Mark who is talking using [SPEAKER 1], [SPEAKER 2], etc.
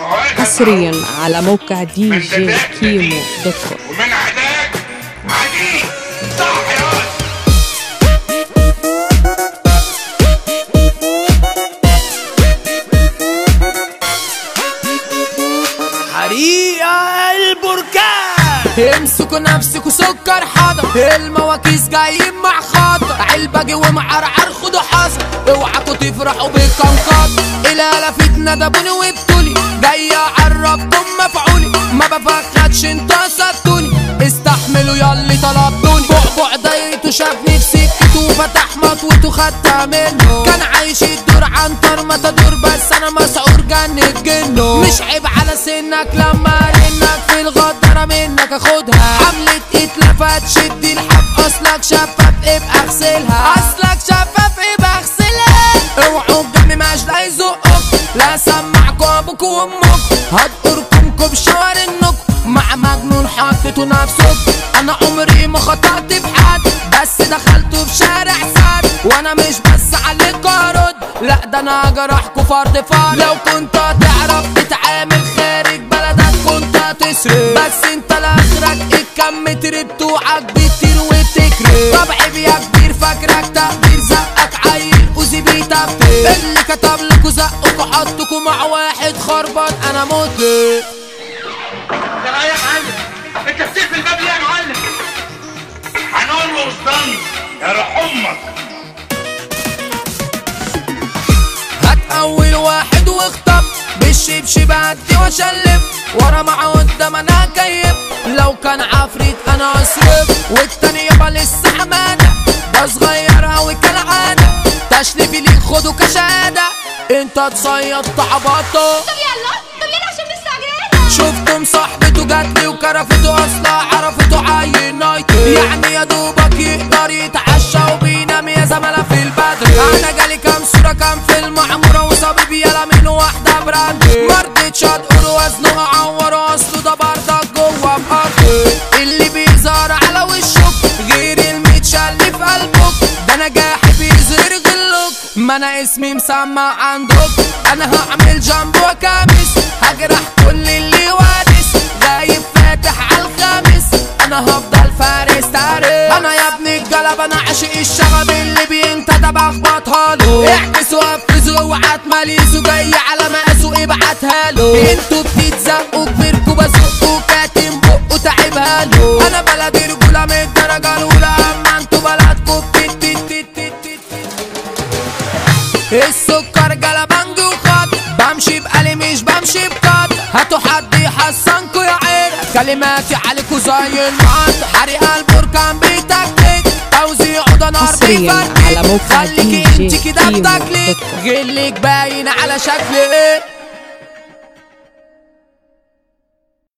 [SPEAKER 1] حصريا على موقع دي جي كيمو دوت كوم
[SPEAKER 2] ومن عداك عديد صح يا واد.
[SPEAKER 3] حريقة البركان
[SPEAKER 4] امسكوا نفسكوا سكر حضر المواكيس جايين مع خاطر علبة ومعرعر خدوا حذر اوعكوا تفرحوا بالكنكر الهلا في ندبوني وبتولي جاي اعرفكم مفعولي ما بفخدش انتوا سبتوني استحملوا ياللي طلبتوني بعبع دايرته شافني في سكته وفتح مطوته خدتها منه كان عايش الدور عنتر ما تدور بس انا مسعور جنة جنه مش عيب على سنك لما رنك في الغدارة منك اخدها عملت اتلفت شد الحب اصلك شفاف ابقى اغسلها اصلك شفاف ابقى اغسلها اوعوا بجنبي مش لا يزقك لا سمعكوا ابوكوا وامك هتقركمكوا بشوار النك مع مجنون حطيتوا نفسك انا عمري ما خطأت في حد بس دخلت في شارع سد وانا مش بس عليك ارد لا ده انا جرحكوا فرد فرد لو كنت هتعرف تتعامل خارج بلدك كنت هتسرق بس انت لاخرك الكم متر بتوعك بتطير وبتكرر طبعي يا كبير فاكرك تقدير زقك عيل اوزي بيتبتر اللي كتب لكوا زقكوا حطكوا مع واحد خربان انا مت
[SPEAKER 2] ترى يا معلم انت بتقفل الباب ليه يا معلم هنقول له اسطنز يا روح امك
[SPEAKER 4] هات اول واحد واخطب بالشبشب عدي واشلف ورا مع قدام انا كيف لو كان عفريت انا اصرف والتاني يابا لسه حماده ده صغير اوي كالعاده تشليفي ليك خده كشهاده انت تصيد تعبطه
[SPEAKER 5] طب يلا طب يلا عشان مستعجلين
[SPEAKER 4] شفتم صاحبته جاتلي وكرفته اصلا عرفته عين نايتي يعني يا دوبك يقدر يتعشى وبينام يا زملاء في البدر انا جالي كام صورة كام فيلم عمورة وصبيب يلا منه واحدة براندي مرضتش هتقول وزنه عوره اصله ده بردك جوه بأرضي اللي بيظهر على وشك غير المتشل في قلبك ده نجاحي بيظهر غلك ما انا اسمي مسمع عندك انا هعمل جنبه كامس هجرح كل اللي وارث غايب فاتح على الخامس انا هفضل فارس تاريخ انا يا ابن الجلب انا عاشق الشغب اللي بينتدى بخبطها له احبس وقفزوا اوعى تماليزوا جاي على مقاسه ابعتها له انتوا بتتزقوا كبركوا بزقوا كاتم بقوا تعبها له انا بلدي رجوله من الدرجه الاولى اما انتوا بلدكوا بتت تت تت تت تت السكر جلبنج وخط بمشي بقلي مش بمشي بقط هاتوا حد يحسنكوا يا عيل كلماتي عليكوا زي المعد حريق البركان بيتكتك توزيعه ده نار
[SPEAKER 1] حصرياً على
[SPEAKER 4] بيفرتك
[SPEAKER 1] موقع
[SPEAKER 4] خليكي
[SPEAKER 1] DJ
[SPEAKER 4] انت كده
[SPEAKER 1] كيمو
[SPEAKER 4] بتاكلي
[SPEAKER 1] دوت كوم.
[SPEAKER 4] غلك باين على شكل ايه